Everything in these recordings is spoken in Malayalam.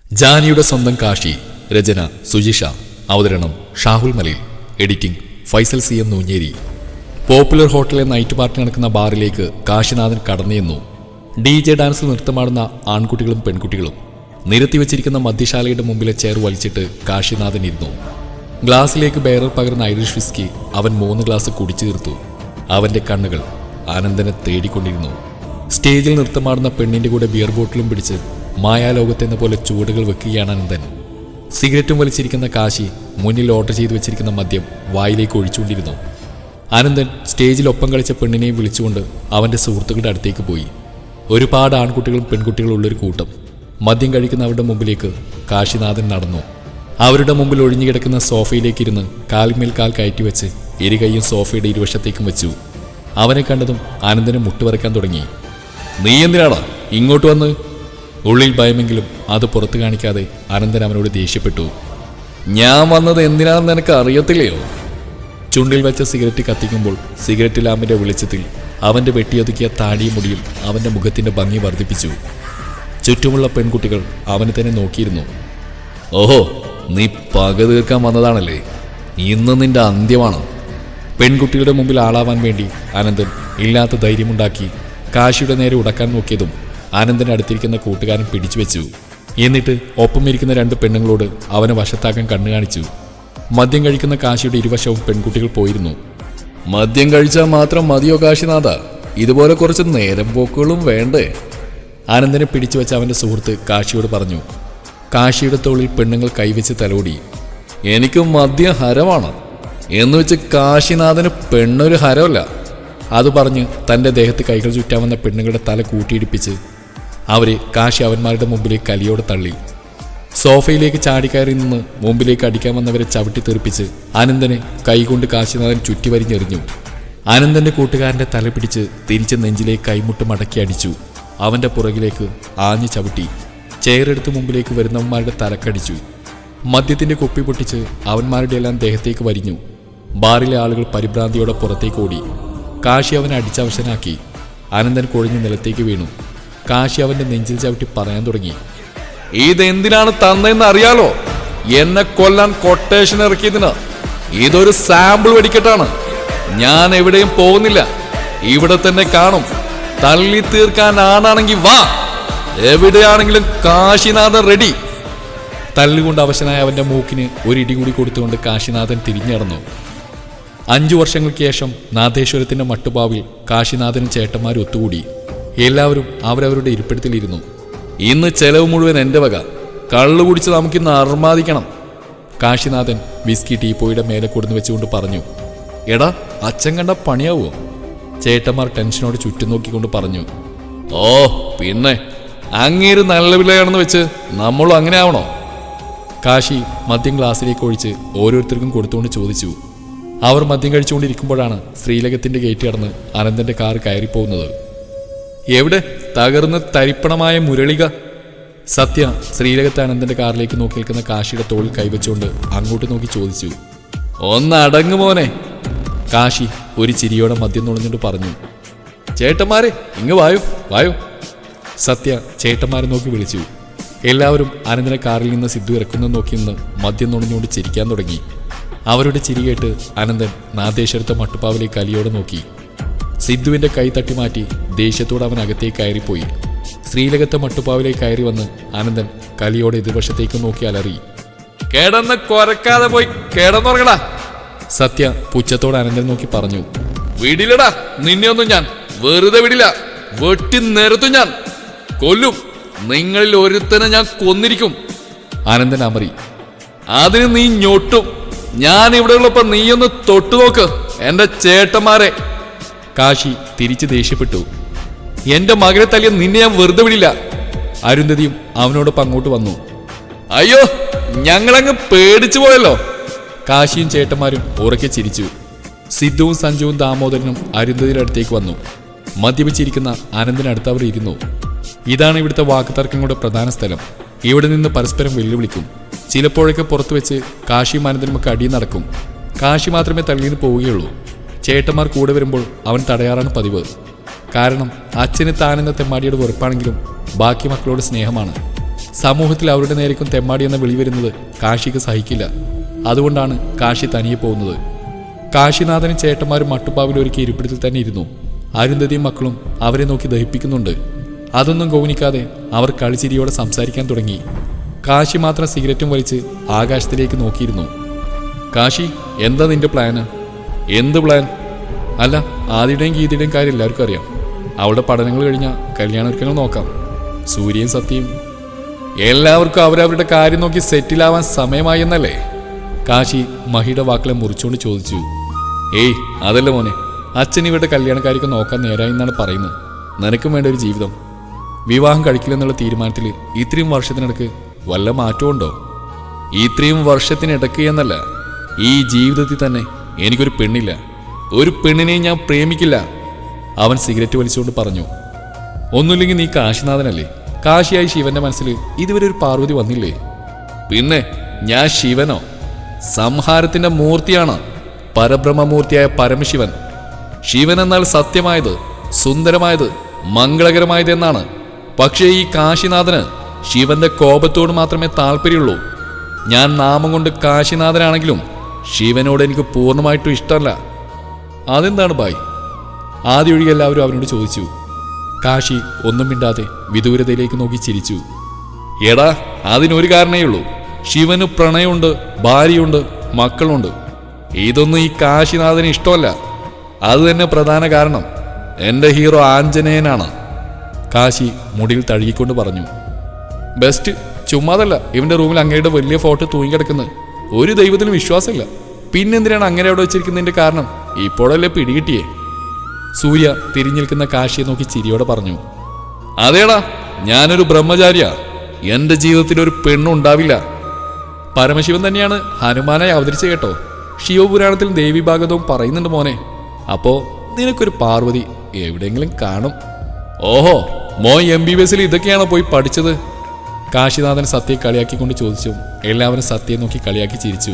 ജാനിയുടെ സ്വന്തം കാശി രചന സുജിഷ അവതരണം Shahul Malayil editing Faisal C M Nunjeri popular ഹോട്ടലിലെ നൈറ്റ് പാർട്ടി നടക്കുന്ന ബാറിലേക്ക് കാശിനാഥൻ കടന്നു ചെന്നു ഡി ജെ ഡാൻസിൽ നൃത്തമാടുന്ന ആൺകുട്ടികളും പെൺകുട്ടികളും നിരത്തി വെച്ചിരിക്കുന്ന മദ്യശാലയുടെ മുമ്പിലെ ചെയർ വലിച്ചിട്ട് കാശിനാഥൻ ഇരുന്നു ഗ്ലാസ്സിലേക്ക് ബെയറർ പകർന്ന ഐറിഷ് വിസ്കി അവൻ മൂന്ന് ഗ്ലാസ് കുടിച്ചു തീർത്തു അവന്റെ കണ്ണുകൾ ആനന്ദനെ തേടിക്കൊണ്ടിരുന്നു സ്റ്റേജിൽ നൃത്തമാടുന്ന പെണ്ണിന്റെ കൂടെ ബിയർ ബോട്ടിലും പിടിച്ച് മായാലോകത്തെന്ന പോലെ ചൂടുകൾ വെക്കുകയാണ് അനന്തൻ സിഗരറ്റും വലിച്ചിരിക്കുന്ന കാശി മുന്നിൽ ഓർഡർ ചെയ്തു വെച്ചിരിക്കുന്ന മദ്യം വായിലേക്ക് ഒഴിച്ചുകൊണ്ടിരുന്നു അനന്തൻ സ്റ്റേജിൽ ഒപ്പം കളിച്ച പെണ്ണിനെയും വിളിച്ചുകൊണ്ട് അവന്റെ സുഹൃത്തുക്കളുടെ അടുത്തേക്ക് പോയി ഒരുപാട് ആൺകുട്ടികളും പെൺകുട്ടികളും ഉള്ളൊരു കൂട്ടം മദ്യം കഴിക്കുന്ന അവരുടെ മുമ്പിലേക്ക് കാശിനാഥൻ നടന്നു അവരുടെ മുമ്പിൽ ഒഴിഞ്ഞു കിടക്കുന്ന സോഫയിലേക്കിരുന്ന് കാൽമേൽ കാൽ കയറ്റി വെച്ച് ഇരു കൈയും സോഫയുടെ ഇരുവശത്തേക്കും വെച്ചു അവനെ കണ്ടതും ആനന്ദനെ മുട്ടുവരക്കാൻ തുടങ്ങി നീ എന്തിനാടാ ഇങ്ങോട്ട് വന്ന് ഉള്ളിൽ ഭയമെങ്കിലും അത് പുറത്തു കാണിക്കാതെ അനന്തൻ അവനോട് ദേഷ്യപ്പെട്ടു ഞാൻ വന്നത് എന്തിനാണെന്ന് നിനക്ക് അറിയത്തില്ലയോ ചുണ്ടിൽ വെച്ച സിഗരറ്റ് കത്തിക്കുമ്പോൾ സിഗരറ്റ് ലാമ്പിന്റെ വെളിച്ചത്തിൽ അവന്റെ വെട്ടിയൊതുക്കിയ താടിയും മുടിയും അവന്റെ മുഖത്തിന്റെ ഭംഗി വർദ്ധിപ്പിച്ചു ചുറ്റുമുള്ള പെൺകുട്ടികൾ അവനെ തന്നെ നോക്കിയിരുന്നു ഓഹോ നീ പക തീർക്കാൻ വന്നതാണല്ലേ ഇന്ന് നിന്റെ അന്ത്യമാണ് പെൺകുട്ടികളുടെ മുമ്പിൽ ആളാവാൻ വേണ്ടി അനന്തൻ ഇല്ലാത്ത ധൈര്യമുണ്ടാക്കി കാശിയുടെ നേരെ ഉടക്കാൻ നോക്കിയതും അനന്തൻ അടുത്തിരിക്കുന്ന കൂട്ടുകാരൻ പിടിച്ചു വെച്ചു എന്നിട്ട് ഒപ്പം ഇരിക്കുന്ന രണ്ട് പെണ്ണുങ്ങളോട് അവനെ വശത്താക്കാൻ കണ്ണു കാണിച്ചു മദ്യം കഴിക്കുന്ന കാശിയുടെ ഇരുവശവും പെൺകുട്ടികൾ പോയിരുന്നു മദ്യം കഴിച്ചാൽ മാത്രം മതിയോ കാശിനാഥ ഇതുപോലെ കുറച്ച് നേരം പോക്കുകളും വേണ്ടേ ആനന്ദനെ പിടിച്ചു വെച്ച അവന്റെ സുഹൃത്ത് കാശിയോട് പറഞ്ഞു കാശിയുടെ തോളിൽ പെണ്ണുങ്ങൾ കൈവച്ച് തലോടി എനിക്ക് മദ്യം ഹരമാണ് എന്ന് വെച്ച് കാശിനാഥന് പെണ്ണൊരു ഹരമല്ല അത് പറഞ്ഞ് തന്റെ ദേഹത്ത് കൈകൾ ചുറ്റാവുന്ന പെണ്ണുങ്ങളുടെ തല കൂട്ടിയിടിപ്പിച്ച് അവരെ കാശി അവന്മാരുടെ മുമ്പിലേക്ക് കലിയോടെ തള്ളി സോഫയിലേക്ക് ചാടിക്കയറി നിന്ന് മുമ്പിലേക്ക് അടിക്കാൻ വന്നവരെ ചവിട്ടി തെറിപ്പിച്ച് അനന്തനെ കൈകൊണ്ട് കാശിനാഥൻ ചുറ്റിവരിഞ്ഞെറിഞ്ഞു അനന്തന്റെ കൂട്ടുകാരന്റെ തല പിടിച്ച് തിരിച്ച് നെഞ്ചിലേക്ക് കൈമുട്ട് മടക്കി അടിച്ചു അവന്റെ പുറകിലേക്ക് ആഞ്ഞു ചവിട്ടി ചെയറെടുത്ത് മുമ്പിലേക്ക് വരുന്നവന്മാരുടെ തലക്കടിച്ചു മദ്യത്തിന്റെ കുപ്പി പൊട്ടിച്ച് അവന്മാരുടെ എല്ലാം ദേഹത്തേക്ക് വരിഞ്ഞു ബാറിലെ ആളുകൾ പരിഭ്രാന്തിയോടെ പുറത്തേക്ക് ഓടി കാശി അവനെ അടിച്ചവശനാക്കി അനന്തൻ കൊഴിഞ്ഞ് നിലത്തേക്ക് വീണു കാശി അവന്റെ നെഞ്ചിൽ ചവിട്ടി പറയാൻ തുടങ്ങി ഇതെന്തിനാണ് തന്നെന്ന് അറിയാലോ എന്നെ കൊല്ലാൻ കൊട്ടേഷൻ ഇറക്കിയതിന് ഇതൊരു സാമ്പിൾ വെടിക്കെട്ടാണ് ഞാൻ എവിടെയും പോകുന്നില്ല ഇവിടെ തന്നെ കാണും തള്ളി തീർക്കാൻ ആണാണെങ്കിൽ വാ എവിടെയാണെങ്കിലും കാശിനാഥൻ റെഡി തല്ലുകൊണ്ട് അവശനായ അവന്റെ മൂക്കിന് ഒരു ഇടി കൂടി കൊടുത്തുകൊണ്ട് കാശിനാഥൻ തിരിഞ്ഞടന്നു അഞ്ചു വർഷങ്ങൾക്ക് ശേഷം നാഥേശ്വരത്തിന്റെ മട്ടുപാവിൽ കാശിനാഥനും ചേട്ടന്മാരും ഒത്തുകൂടി എല്ലാവരും അവരവരുടെ ഇരിപ്പിടത്തിലിരുന്നു ഇന്ന് ചെലവ് മുഴുവൻ എന്റെ വക കള്ളു കുടിച്ച് നമുക്കിന്ന് അർമാദിക്കണം കാശിനാഥൻ വിസ്കി ടീപ്പോയുടെ മേലെ കൊടുന്നു വെച്ചുകൊണ്ട് പറഞ്ഞു എടാ അച്ഛൻ കണ്ട പണിയാവോ ചേട്ടന്മാർ ടെൻഷനോട് ചുറ്റും നോക്കിക്കൊണ്ട് പറഞ്ഞു ഓ പിന്നെ അങ്ങേര് നല്ല പിള്ളയാണെന്ന് വെച്ച് നമ്മളും അങ്ങനെ ആവണോ കാശി മദ്യം ഗ്ലാസ്സിലേക്ക് ഒഴിച്ച് ഓരോരുത്തർക്കും കൊടുത്തുകൊണ്ട് ചോദിച്ചു അവർ മദ്യം കഴിച്ചുകൊണ്ടിരിക്കുമ്പോഴാണ് ശ്രീലകത്തിന്റെ ഗേറ്റ് കടന്ന് അനന്തന്റെ കാർ കയറിപ്പോകുന്നത് എവിടെ തകർന്ന് തരിപ്പണമായ മുരളിക സത്യ ശ്രീലകത്തെ അനന്തന്റെ കാറിലേക്ക് നോക്കി നിൽക്കുന്ന കാശിയുടെ തോളിൽ കൈവച്ചുകൊണ്ട് അങ്ങോട്ട് നോക്കി ചോദിച്ചു ഒന്ന് അടങ്ങു മോനെ കാശി ഒരു ചിരിയോടെ മദ്യം നുണഞ്ഞുകൊണ്ട് പറഞ്ഞു ചേട്ടന്മാരെ ഇങ്ങ് വായു വായു സത്യ ചേട്ടന്മാരെ നോക്കി വിളിച്ചു എല്ലാവരും അനന്തനെ കാറിൽ നിന്ന് സിദ്ധു ഇറക്കുന്നത് നോക്കി നിന്ന് മദ്യം നുണഞ്ഞുകൊണ്ട് ചിരിക്കാൻ തുടങ്ങി അവരുടെ ചിരി കേട്ട് അനന്തൻ നാദേശരത്തെ മട്ടുപ്പാവിലേക്ക് കലിയോടെ നോക്കി സിദ്ധുവിന്റെ കൈ തട്ടി മാറ്റി ദേഷ്യത്തോടെ അവൻ അകത്തേക്ക് കയറിപ്പോയി ശ്രീലകത്തെ മട്ടുപ്പാവിലേക്ക് കയറി വന്ന് അനന്തൻ കലിയോടെ എതിർവശത്തേക്ക് നോക്കി അലറി കേടന്ന് കൊരക്കാതെ പോയി കേടന്നുറങ്ങടാ സത്യ പുച്ഛത്തോടെ അനന്തൻ നോക്കി പറഞ്ഞു വിടില്ലടാ നിന്നെ ഒന്നും ഞാൻ വെറുതെ വിടില്ല വെട്ടി നിരത്തും ഞാൻ കൊല്ലും നിങ്ങളിൽ ഒരുത്തനെ ഞാൻ കൊന്നിരിക്കും അനന്തൻ അമറി അതിന് നീ ഞൊട്ടും ഞാൻ ഇവിടെ ഉള്ളപ്പോ നീയൊന്ന് തൊട്ടു നോക്ക് എന്റെ ചേട്ടന്മാരെ കാശി തിരിച്ച് ദേഷ്യപ്പെട്ടു എന്റെ മകനെ തല്ലിയ നിന്നെ ഞാൻ വെറുതെ വിടില്ല അരുന്ധതിയും അവനോടൊപ്പം അങ്ങോട്ട് വന്നു അയ്യോ ഞങ്ങളങ്ങ് പേടിച്ചു പോയല്ലോ കാശിയും ചേട്ടന്മാരും ഉറക്കെ ചിരിച്ചു സിദ്ധുവും സഞ്ജുവും ദാമോദരനും അരുന്ധതിയുടെ അടുത്തേക്ക് വന്നു മദ്യപിച്ചിരിക്കുന്ന അനന്തനടുത്ത് അവർ ഇരുന്നു ഇതാണ് ഇവിടുത്തെ വാക്കുതർക്കങ്ങളുടെ പ്രധാന സ്ഥലം ഇവിടെ നിന്ന് പരസ്പരം വെല്ലുവിളിക്കും ചിലപ്പോഴൊക്കെ പുറത്തു വെച്ച് കാശിയും അനന്തനുമൊക്കെ അടിയും നടക്കും കാശി മാത്രമേ തള്ളിന്ന് പോവുകയുള്ളൂ ചേട്ടന്മാർ കൂടെ വരുമ്പോൾ അവൻ തടയാറാണ് പതിവ് കാരണം അച്ഛന് താനെന്ന തെമ്മാടിയുടെ വെറുപ്പാണെങ്കിലും ബാക്കി മക്കളോട് സ്നേഹമാണ് സമൂഹത്തിൽ അവരുടെ നേരേക്കും തെമ്മാടി എന്ന വിളി വരുന്നത് കാശിക്ക് സഹിക്കില്ല അതുകൊണ്ടാണ് കാശി തനിയെ പോകുന്നത് കാശിനാഥനും ചേട്ടന്മാരും മട്ടുപ്പാവിൽ ഒരുക്കി ഇരിപ്പിടത്തിൽ തന്നെ ഇരുന്നു അരുന്ധതിയും മക്കളും അവരെ നോക്കി ദഹിപ്പിക്കുന്നുണ്ട് അതൊന്നും ഗൗനിക്കാതെ അവർ കളിച്ചിരിയോടെ സംസാരിക്കാൻ തുടങ്ങി കാശി മാത്രം സിഗരറ്റും വലിച്ച് ആകാശത്തിലേക്ക് നോക്കിയിരുന്നു കാശി എന്താ നിന്റെ പ്ലാന് എന്ത് പ്ലാൻ അല്ല ആദ്യയുടെയും ഗീതയുടെയും കാര്യം എല്ലാവർക്കും അറിയാം അവളുടെ പഠനങ്ങൾ കഴിഞ്ഞാൽ കല്യാണൊരുക്കങ്ങൾ നോക്കാം സൂര്യയും സത്യയും എല്ലാവർക്കും അവരവരുടെ കാര്യം നോക്കി സെറ്റിലാവാൻ സമയമായി എന്നല്ലേ കാശി മഹിയുടെ വാക്കളെ മുറിച്ചുകൊണ്ട് ചോദിച്ചു ഏയ് അതല്ല മോനെ അച്ഛൻ ഇവരുടെ കല്യാണക്കാരിക്ക് നോക്കാൻ നേരായി എന്നാണ് പറയുന്നത് നിനക്കും വേണ്ട ഒരു ജീവിതം വിവാഹം കഴിക്കില്ലെന്നുള്ള തീരുമാനത്തിൽ ഇത്രയും വർഷത്തിനിടക്ക് വല്ല മാറ്റവും ഉണ്ടോ ഇത്രയും വർഷത്തിനിടക്ക് എന്നല്ല ഈ ജീവിതത്തിൽ തന്നെ എനിക്കൊരു പെണ്ണില്ല ഒരു പെണ്ണിനെയും ഞാൻ പ്രേമിക്കില്ല അവൻ സിഗരറ്റ് വലിച്ചുകൊണ്ട് പറഞ്ഞു ഒന്നുമില്ലെങ്കിൽ നീ കാശിനാഥനല്ലേ കാശിയായി ശിവന്റെ മനസ്സിൽ ഇതുവരെ ഒരു പാർവതി വന്നില്ലേ പിന്നെ ഞാൻ ശിവനോ സംഹാരത്തിന്റെ മൂർത്തിയാണ് പരബ്രഹ്മമൂർത്തിയായ പരമശിവൻ ശിവൻ എന്നാൽ സത്യമായത് സുന്ദരമായത് മംഗളകരമായത് എന്നാണ് പക്ഷേ ഈ കാശിനാഥന് ശിവന്റെ കോപത്തോട് മാത്രമേ താല്പര്യമുള്ളൂ ഞാൻ നാമം കൊണ്ട് കാശിനാഥനാണെങ്കിലും ശിവനോട് എനിക്ക് പൂർണ്ണമായിട്ടും ഇഷ്ടമല്ല അതെന്താണ് ബായ് ആദ്യ ഒഴികെ എല്ലാവരും അവനോട് ചോദിച്ചു കാശി ഒന്നും മിണ്ടാതെ വിദൂരതയിലേക്ക് നോക്കി ചിരിച്ചു എടാ അതിനൊരു കാരണേ ഉള്ളൂ ശിവന് പ്രണയമുണ്ട് ഭാര്യയുണ്ട് മക്കളുണ്ട് ഇതൊന്നും ഈ കാശിനാഥന് ഇഷ്ടമല്ല അത് തന്നെ പ്രധാന കാരണം എൻ്റെ ഹീറോ ആഞ്ജനേയനാണ് കാശി മുടിയിൽ തഴുകിക്കൊണ്ട് പറഞ്ഞു ബെസ്റ്റ് ചുമ്മാതല്ല ഇവന്റെ റൂമിൽ അങ്ങയുടെ വലിയ ഫോട്ടോ തൂങ്ങിക്കിടക്കുന്നത് ഒരു ദൈവത്തിനും വിശ്വാസമില്ല പിന്നെന്തിനാണ് അങ്ങനെ അവിടെ വെച്ചിരിക്കുന്നതിന്റെ കാരണം ഇപ്പോഴല്ലേ പിടികിട്ടിയേ സൂര്യ തിരിഞ്ഞു നിൽക്കുന്ന കാശിയെ നോക്കി ചിരിയോടെ പറഞ്ഞു അതേടാ ഞാനൊരു ബ്രഹ്മചാരിയാ എന്റെ ജീവിതത്തിൽ ഒരു പെണ്ണുണ്ടാവില്ല പരമശിവൻ തന്നെയാണ് ഹനുമാനായി അവതരിച്ച കേട്ടോ ശിവപുരാണത്തിൽ ദേവി ഭാഗതവും പറയുന്നുണ്ട് മോനെ അപ്പോ നിനക്കൊരു പാർവതി എവിടെയെങ്കിലും കാണും ഓഹോ മോൻ എം ബി ബി എസിൽ ഇതൊക്കെയാണോ പോയി പഠിച്ചത് കാശിനാഥൻ സത്യയെ കളിയാക്കിക്കൊണ്ട് ചോദിച്ചു എല്ലാവരും സത്യയെ നോക്കി കളിയാക്കി ചിരിച്ചു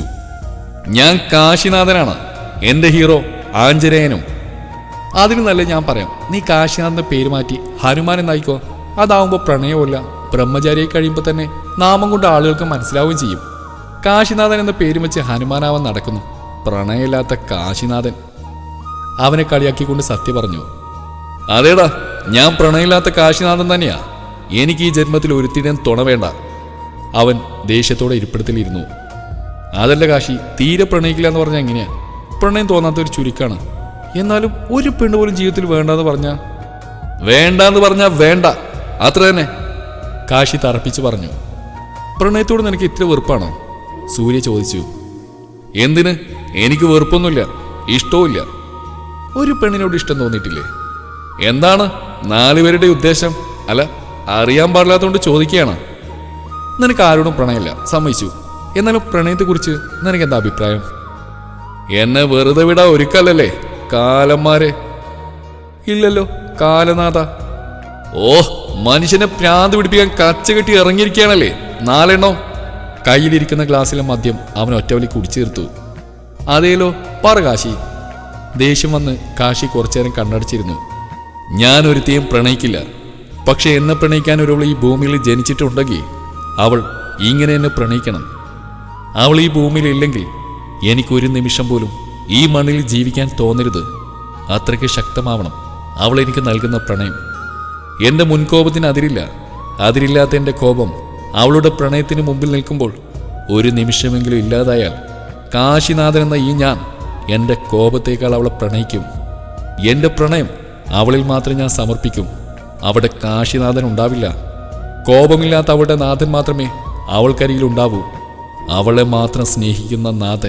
ഞാൻ കാശിനാഥനാണ് എന്റെ ഹീറോ ആഞ്ജനേയനും അതിന് നല്ല ഞാൻ പറയാം നീ കാശിനാഥന്റെ പേര് മാറ്റി ഹനുമാൻ എന്നായിക്കോ അതാവുമ്പോ പ്രണയവുമില്ല ബ്രഹ്മചാരിയായി കഴിയുമ്പോൾ തന്നെ നാമം കൊണ്ട് ആളുകൾക്ക് മനസ്സിലാവുകയും ചെയ്യും കാശിനാഥൻ എന്ന പേര് വെച്ച് ഹനുമാനാവാൻ നടക്കുന്നു പ്രണയമില്ലാത്ത കാശിനാഥൻ അവനെ കളിയാക്കിക്കൊണ്ട് സത്യ പറഞ്ഞു അതേടാ ഞാൻ പ്രണയമില്ലാത്ത കാശിനാഥൻ തന്നെയാ എനിക്ക് ഈ ജന്മത്തിൽ ഒരുത്തിനും തുണ വേണ്ട അവൻ ദേഷ്യത്തോടെ ഇരിപ്പിടത്തിലിരുന്നു അതല്ല കാശി തീരെ പ്രണയിക്കില്ല എന്ന് പറഞ്ഞാൽ എങ്ങനെയാ പ്രണയം തോന്നാത്ത ഒരു ചുരുക്കാണ് എന്നാലും ഒരു പെണ്ണ് പോലും ജീവിതത്തിൽ വേണ്ടെന്ന് പറഞ്ഞ വേണ്ടാന്ന് പറഞ്ഞാ വേണ്ട അത്ര തന്നെ കാശി തറപ്പിച്ച് പറഞ്ഞു പ്രണയത്തോട് നിനക്ക് ഇത്ര വെറുപ്പാണോ സൂര്യ ചോദിച്ചു എന്തിന് എനിക്ക് വെറുപ്പൊന്നുമില്ല ഇഷ്ടവുമില്ല ഒരു പെണ്ണിനോട് ഇഷ്ടം തോന്നിയിട്ടില്ലേ എന്താണ് നാലുപേരുടെ ഉദ്ദേശം അല്ല അറിയാൻ പാടില്ലാത്തതുകൊണ്ട് ചോദിക്കുകയാണ് നിനക്ക് ആരോടും പ്രണയമില്ല സമ്മതിച്ചു എന്നാലും പ്രണയത്തെക്കുറിച്ച് നിനക്ക് എന്താ അഭിപ്രായം എന്നെ വെറുതെ വിടാ ഒരുക്കല്ലല്ലേ കാലന്മാരെ ഇല്ലല്ലോ കാലനാഥ ഓ മനുഷ്യനെ പ്രാന്ത് പിടിപ്പിക്കാൻ കച്ച കെട്ടി ഇറങ്ങിയിരിക്കുകയാണല്ലേ നാലെണ്ണോ കയ്യിലിരിക്കുന്ന ഗ്ലാസ്സിലെ മദ്യം അവൻ ഒറ്റവലി കുടിച്ചു തീർത്തു അതേലോ പറ കാശി ദേഷ്യം വന്ന് കാശി കുറച്ചേരം കണ്ണടച്ചിരുന്നു ഞാൻ ഒരുത്തിയും പ്രണയിക്കില്ല പക്ഷെ എന്നെ പ്രണയിക്കാൻ ഒരുവൾ ഈ ഭൂമിയിൽ ജനിച്ചിട്ടുണ്ടെങ്കിൽ അവൾ ഇങ്ങനെ എന്നെ പ്രണയിക്കണം അവൾ ഈ ഭൂമിയിൽ ഇല്ലെങ്കിൽ എനിക്കൊരു നിമിഷം പോലും ഈ മണ്ണിൽ ജീവിക്കാൻ തോന്നരുത് അത്രയ്ക്ക് ശക്തമാവണം അവൾ എനിക്ക് നൽകുന്ന പ്രണയം എന്റെ മുൻകോപത്തിന് അതിരില്ല അതിരില്ലാത്ത എന്റെ കോപം അവളുടെ പ്രണയത്തിന് മുമ്പിൽ നിൽക്കുമ്പോൾ ഒരു നിമിഷമെങ്കിലും ഇല്ലാതായാൽ കാശിനാഥൻ എന്ന ഈ ഞാൻ എന്റെ കോപത്തേക്കാൾ അവളെ പ്രണയിക്കും എന്റെ പ്രണയം അവളിൽ മാത്രം ഞാൻ സമർപ്പിക്കും അവിടെ കാശിനാഥൻ ഉണ്ടാവില്ല കോപമില്ലാത്ത അവളുടെ നാഥൻ മാത്രമേ അവൾക്കരികിൽ ഉണ്ടാവൂ അവളെ മാത്രം സ്നേഹിക്കുന്ന നാഥൻ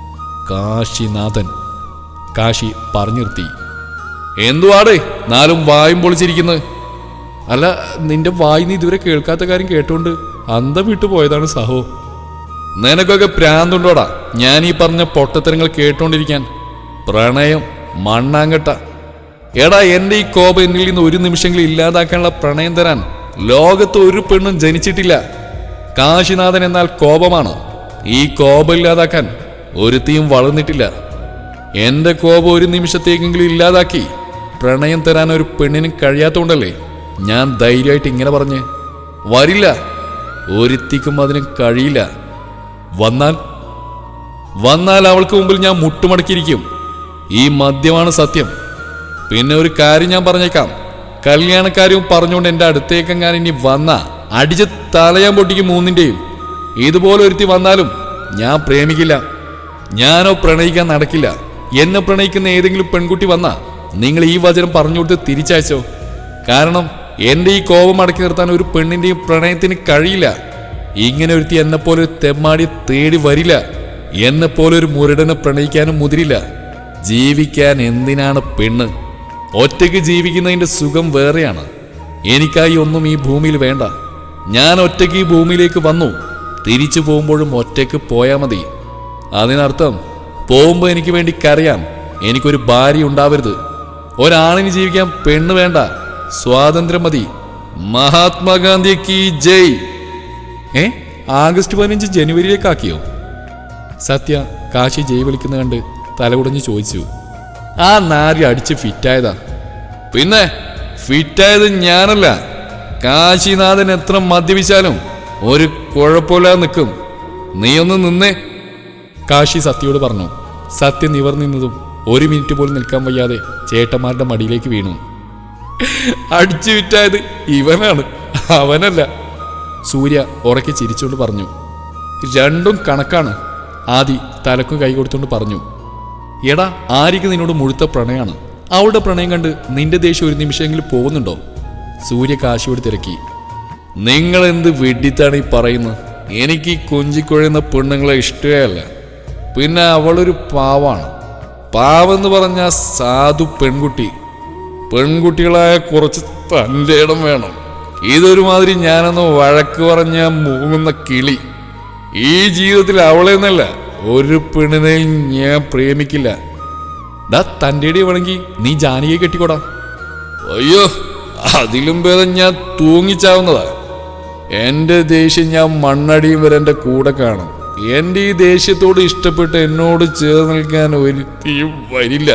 കാശിനാഥൻ കാശി പറഞ്ഞു നിർത്തി എന്തുവാടേ നാലും വായും പൊളിച്ചിരിക്കുന്നത് അല്ല നിന്റെ വായി നീ ഇതുവരെ കേൾക്കാത്ത കാര്യം കേട്ടോണ്ട് അന്തം വിട്ടു പോയതാണ് സഹോ നിനക്കൊക്കെ പ്രാന്തുണ്ടോടാ ഞാൻ ഈ പറഞ്ഞ പൊട്ടത്തരങ്ങൾ കേട്ടോണ്ടിരിക്കാൻ പ്രണയം മണ്ണാങ്കട്ട എടാ എന്റെ ഈ കോപം എന്നിൽ നിന്ന് ഒരു നിമിഷങ്ങളിൽ ഇല്ലാതാക്കാനുള്ള പ്രണയം തരാൻ ലോകത്ത് ഒരു പെണ്ണും ജനിച്ചിട്ടില്ല കാശിനാഥൻ എന്നാൽ കോപമാണ് ഈ കോപം ഇല്ലാതാക്കാൻ ഒരുത്തിയും വളർന്നിട്ടില്ല എന്റെ കോപം ഒരു നിമിഷത്തേക്കെങ്കിലും ഇല്ലാതാക്കി പ്രണയം തരാൻ ഒരു പെണ്ണിനും കഴിയാത്തതുകൊണ്ടല്ലേ ഞാൻ ധൈര്യമായിട്ട് ഇങ്ങനെ പറഞ്ഞ് വരില്ല ഒരുത്തിക്കും അതിന് കഴിയില്ല വന്നാൽ വന്നാൽ അവൾക്ക് മുമ്പിൽ ഞാൻ മുട്ടുമടക്കിയിരിക്കും ഈ മദ്യമാണ് സത്യം പിന്നെ ഒരു കാര്യം ഞാൻ പറഞ്ഞേക്കാം കല്യാണക്കാര്യവും പറഞ്ഞുകൊണ്ട് എൻ്റെ അടുത്തേക്കെങ്ങാൻ ഇനി വന്ന അടിച്ച് തലയാൻ പൊട്ടിക്കും മൂന്നിൻ്റെയും ഇതുപോലെ ഒരുത്തി വന്നാലും ഞാൻ പ്രേമിക്കില്ല ഞാനോ പ്രണയിക്കാൻ നടക്കില്ല എന്നെ പ്രണയിക്കുന്ന ഏതെങ്കിലും പെൺകുട്ടി വന്നാ നിങ്ങൾ ഈ വചനം പറഞ്ഞു കൊടുത്ത് തിരിച്ചയച്ചോ കാരണം എൻ്റെ ഈ കോപം അടക്കി നിർത്താൻ ഒരു പെണ്ണിൻ്റെയും പ്രണയത്തിന് കഴിയില്ല ഇങ്ങനെ ഒരുത്തി എന്നെപ്പോലെ ഒരു തെമ്മാടി തേടി വരില്ല എന്നെപ്പോലെ ഒരു മുരടനെ പ്രണയിക്കാനും മുതിരില്ല ജീവിക്കാൻ എന്തിനാണ് പെണ്ണ് ഒറ്റയ്ക്ക് ജീവിക്കുന്നതിന്റെ സുഖം വേറെയാണ് എനിക്കായി ഒന്നും ഈ ഭൂമിയിൽ വേണ്ട ഞാൻ ഒറ്റയ്ക്ക് ഈ ഭൂമിയിലേക്ക് വന്നു തിരിച്ചു പോകുമ്പോഴും ഒറ്റയ്ക്ക് പോയാൽ മതി അതിനർത്ഥം പോകുമ്പോൾ എനിക്ക് വേണ്ടി കരയാൻ എനിക്കൊരു ഭാര്യ ഉണ്ടാവരുത് ഒരാണിന് ജീവിക്കാൻ പെണ്ണ് വേണ്ട സ്വാതന്ത്ര്യം മതി മഹാത്മാഗാന്ധി കി ജയ് ഏ ആഗസ്റ്റ് പതിനഞ്ച് ജനുവരിയിലേക്കാക്കിയോ സത്യ കാശി ജയ് വിളിക്കുന്ന കണ്ട് തലകുടഞ്ഞ് ചോദിച്ചു ആ നാരി അടിച്ച് ഫിറ്റായതാ പിന്നെ ഫിറ്റായത് ഞാനല്ല കാശിനാഥൻ എത്ര മദ്യപിച്ചാലും ഒരു കുഴപ്പമില്ലാതെ നിൽക്കും നീ ഒന്ന് നിന്നേ കാശി സത്യയോട് പറഞ്ഞു സത്യ നിവർന്നിന്നതും ഒരു മിനിറ്റ് പോലും നിൽക്കാൻ വയ്യാതെ ചേട്ടന്മാരുടെ മടിയിലേക്ക് വീണു അടിച്ചു വിറ്റായത് ഇവനാണ് അവനല്ല സൂര്യ ഉറക്കെ ചിരിച്ചുകൊണ്ട് പറഞ്ഞു രണ്ടും കണക്കാണ് ആദി തലക്കും കൈ കൊടുത്തുകൊണ്ട് പറഞ്ഞു എടാ ആര്യക്ക് നിന്നോട് മുഴുത്ത പ്രണയാണ് അവളുടെ പ്രണയം കണ്ട് നിന്റെ ദേഷ്യം ഒരു നിമിഷമെങ്കിലും പോകുന്നുണ്ടോ സൂര്യ കാശിയോട് തിരക്കി നിങ്ങൾ എന്ത് വെഡിത്താണ് ഈ പറയുന്നത് എനിക്ക് ഈ കൊഞ്ചിക്കുഴയുന്ന പെണ്ണുങ്ങളെ ഇഷ്ടമേ അല്ല പിന്നെ അവളൊരു പാവാണ് പാവെന്ന് പറഞ്ഞ സാധു പെൺകുട്ടി പെൺകുട്ടികളായ കുറച്ച് തൻ്റെ ഇടം വേണം ഇതൊരുമാതിരി ഞാനൊന്ന് വഴക്ക് പറഞ്ഞ മൂങ്ങുന്ന കിളി ഈ ജീവിതത്തിൽ അവളെ എന്നല്ല ഒരു പെണ്ണിനെയും ഞാൻ പ്രേമിക്കില്ല ഡാ തൻ്റെ ഇടി വേണമെങ്കിൽ നീ ജാനകിയെ കെട്ടിക്കോടാ അയ്യോ അതിലും ഭേദം ഞാൻ തൂങ്ങിച്ചാവുന്നതാ എന്റെ ദേഷ്യം ഞാൻ മണ്ണടിയും വരെ എന്റെ കൂടെ കാണും എന്റെ ഈ ദേഷ്യത്തോട് ഇഷ്ടപ്പെട്ട് എന്നോട് ചേർന്ന് നിൽക്കാൻ ഒരു തീയും വരില്ല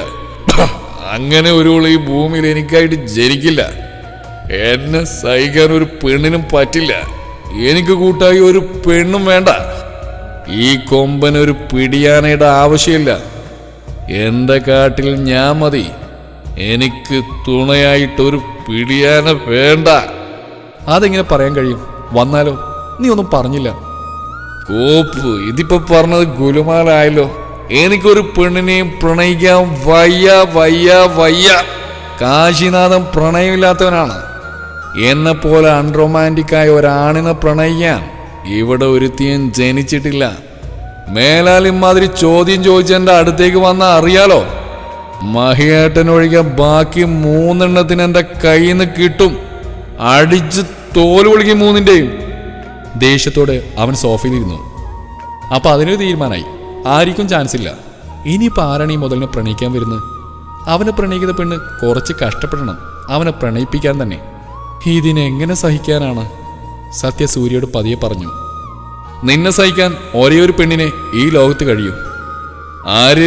അങ്ങനെ ഒരു ഈ ഭൂമിയിൽ എനിക്കായിട്ട് ജനിക്കില്ല എന്നെ സഹിക്കാൻ ഒരു പെണ്ണിനും പറ്റില്ല എനിക്ക് കൂട്ടായി ഒരു പെണ്ണും വേണ്ട ഈ കൊമ്പന് ഒരു പിടിയാനയുടെ ആവശ്യമില്ല എന്റെ കാട്ടിൽ ഞാൻ മതി എനിക്ക് തുണയായിട്ടൊരു പിടിയാന വേണ്ട അതെങ്ങനെ പറയാൻ കഴിയും വന്നാലോ നീ ഒന്നും പറഞ്ഞില്ല കോപ്പ് ഇതിപ്പോ പറഞ്ഞത് ഗുലുമാലായല്ലോ എനിക്കൊരു പെണ്ണിനെയും പ്രണയിക്കാൻ വയ്യ വയ്യ വയ്യ കാശിനാഥൻ പ്രണയമില്ലാത്തവനാണ് എന്നെ പോലെ അൺറൊമാൻറ്റിക്കായ ഒരാണിനെ പ്രണയിക്കാൻ ഇവിടെ ഒരുത്തിയും ജനിച്ചിട്ടില്ല മേലാൽ ഇമാതിരി ചോദ്യം ചോദിച്ച് എൻ്റെ അടുത്തേക്ക് വന്ന അറിയാലോ മഹിയേട്ടൻ ഒഴികെ ബാക്കി മൂന്നെണ്ണത്തിന് എൻ്റെ കയ്യിൽ നിന്ന് കിട്ടും അടിച്ച് തോല് വിളിക്കും മൂന്നിൻ്റെയും ദേഷ്യത്തോടെ അവൻ സോഫയിലിരുന്നു അപ്പൊ അതിനൊരു തീരുമാനമായി ആർക്കും ചാൻസ് ഇല്ല ഇനിയിപ്പോൾ ആരാണ് ഈ മുതലിനെ പ്രണയിക്കാൻ വരുന്നത് അവനെ പ്രണയിക്കുന്ന പെണ്ണ് കുറച്ച് കഷ്ടപ്പെടണം അവനെ പ്രണയിപ്പിക്കാൻ തന്നെ ഇതിനെങ്ങനെ സഹിക്കാനാണ് സത്യ സൂര്യയോട് പതിയെ പറഞ്ഞു നിന്നെ സഹിക്കാൻ ഒരേ ഒരു പെണ്ണിനെ ഈ ലോകത്ത് കഴിയൂ ആര്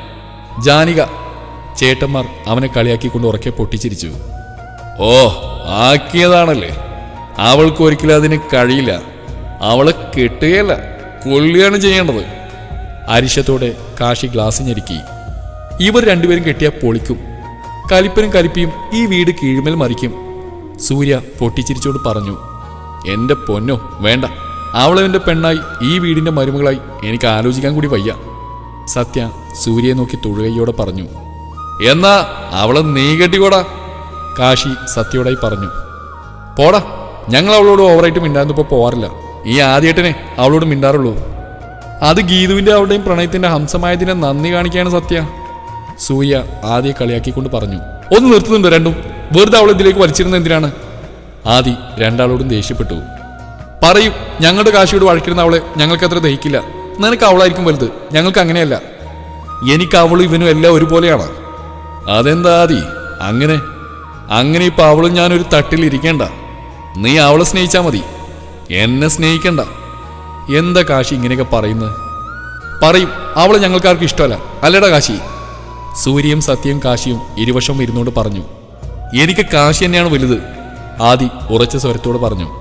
ജാനിക ചേട്ടന്മാർ അവനെ കളിയാക്കിക്കൊണ്ട് ഉറക്കെ പൊട്ടിച്ചിരിച്ചു ഓ ആക്കിയതാണല്ലേ അവൾക്ക് ഒരിക്കലും അതിന് കഴിയില്ല അവളെ കെട്ടുകയല്ല കൊല്ലുകയാണ് ചെയ്യേണ്ടത് അരിശത്തോടെ കാശി ഗ്ലാസ് ഞെരുക്കി ഇവർ രണ്ടുപേരും കെട്ടിയാൽ പൊളിക്കും കലിപ്പനും കലിപ്പിയും ഈ വീട് കീഴ്മേൽ മറിക്കും സൂര്യ പൊട്ടിച്ചിരിച്ചോട് പറഞ്ഞു എന്റെ പൊന്നോ വേണ്ട അവളവന്റെ പെണ്ണായി ഈ വീടിന്റെ മരുമകളായി എനിക്ക് ആലോചിക്കാൻ കൂടി വയ്യ സത്യ സൂര്യയെ നോക്കി തൊഴുകയോടെ പറഞ്ഞു എന്നാ അവളെ നീ കെട്ടിക്കോടാ കാശി സത്യയോടായി പറഞ്ഞു പോടാ ഞങ്ങൾ അവളോട് ഓവറായിട്ട് മിണ്ടാന്നിപ്പോ പോവാറില്ല ഈ ആദ്യേട്ടനെ അവളോട് മിണ്ടാറുള്ളൂ അത് ഗീതുവിന്റെ അവളുടെയും പ്രണയത്തിന്റെ ഹംസമായതിനെ നന്ദി കാണിക്കാണ് സത്യ സൂര്യ ആദ്യ കളിയാക്കിക്കൊണ്ട് പറഞ്ഞു ഒന്ന് നിർത്തുന്നുണ്ടോ രണ്ടും വെറുതെ അവൾ ഇതിലേക്ക് വലിച്ചിരുന്ന എന്തിനാണ് ആദി രണ്ടാളോടും ദേഷ്യപ്പെട്ടു പറയും ഞങ്ങളുടെ കാശിയോട് വഴക്കിരുന്ന അവളെ ഞങ്ങൾക്ക് അത്ര ദഹിക്കില്ല നിനക്ക് അവളായിരിക്കും വലുത് ഞങ്ങൾക്ക് അങ്ങനെയല്ല എനിക്ക് അവളും ഇവനും എല്ലാം ഒരുപോലെയാണ് അതെന്താ ആദി അങ്ങനെ അങ്ങനെ ഇപ്പൊ അവളും ഞാനൊരു തട്ടിൽ ഇരിക്കേണ്ട നീ അവളെ സ്നേഹിച്ചാ മതി എന്നെ സ്നേഹിക്കണ്ട എന്താ കാശി ഇങ്ങനെയൊക്കെ പറയുന്നത് പറയും അവളെ ഞങ്ങൾക്കാർക്കും ഇഷ്ടമല്ല അല്ലടാ കാശി സൂര്യയും സത്യയും കാശിയും ഇരുവശവും ഇരുന്നുകൊണ്ട് പറഞ്ഞു എനിക്ക് കാശി തന്നെയാണ് വലുത് ആദി ഉറച്ച സ്വരത്തോട് പറഞ്ഞു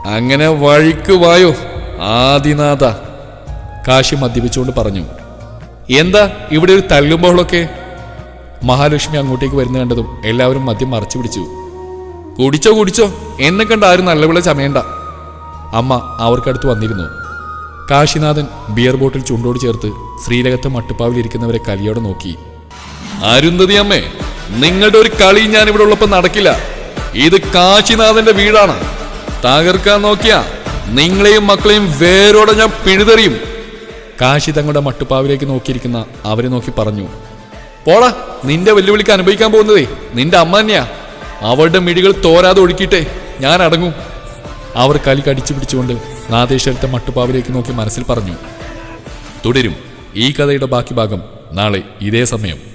അങ്ങനെ വഴിക്ക് വായോ ആദിനാഥ കാശി മദ്യപിച്ചുകൊണ്ട് പറഞ്ഞു എന്താ ഇവിടെ ഒരു തല്ലുമ്പോഴൊക്കെ മഹാലക്ഷ്മി അങ്ങോട്ടേക്ക് വരുന്ന കണ്ടതും എല്ലാവരും മദ്യം മറച്ചു പിടിച്ചു കുടിച്ചോ കുടിച്ചോ എന്നെ കണ്ട് ആരും നല്ലപോലെ ചമയണ്ട അമ്മ അവർക്കടുത്ത് വന്നിരുന്നു കാശിനാഥൻ ബിയർ ബോട്ടിൽ ചുണ്ടോട് ചേർത്ത് ശ്രീലകത്തെ മട്ടുപ്പാവിലിരിക്കുന്നവരെ കലിയോടെ നോക്കി അരുന്ധതി അമ്മേ നിങ്ങളുടെ ഒരു കളി ഞാൻ ഇവിടെ ഉള്ളപ്പോ നടക്കില്ല ഇത് കാശിനാഥന്റെ വീടാണ് തകർക്കാൻ നോക്കിയാ നിങ്ങളെയും മക്കളെയും വേരോടെ ഞാൻ പിഴുതെറിയും കാശി തങ്ങളുടെ മട്ടുപ്പാവിലേക്ക് നോക്കിയിരിക്കുന്ന അവരെ നോക്കി പറഞ്ഞു പോടാ നിന്റെ വെല്ലുവിളിക്ക് അനുഭവിക്കാൻ പോകുന്നതേ നിന്റെ അമ്മ തന്നെയാ അവളുടെ മിഴികൾ തോരാതെ ഒഴുക്കിയിട്ടേ ഞാൻ അടങ്ങും അവർ കലി കടിച്ചു പിടിച്ചുകൊണ്ട് നാദേശ്വരത്തെ മട്ടുപ്പാവിലേക്ക് നോക്കി മനസ്സിൽ പറഞ്ഞു തുടരും ഈ കഥയുടെ ബാക്കി ഭാഗം നാളെ ഇതേ സമയം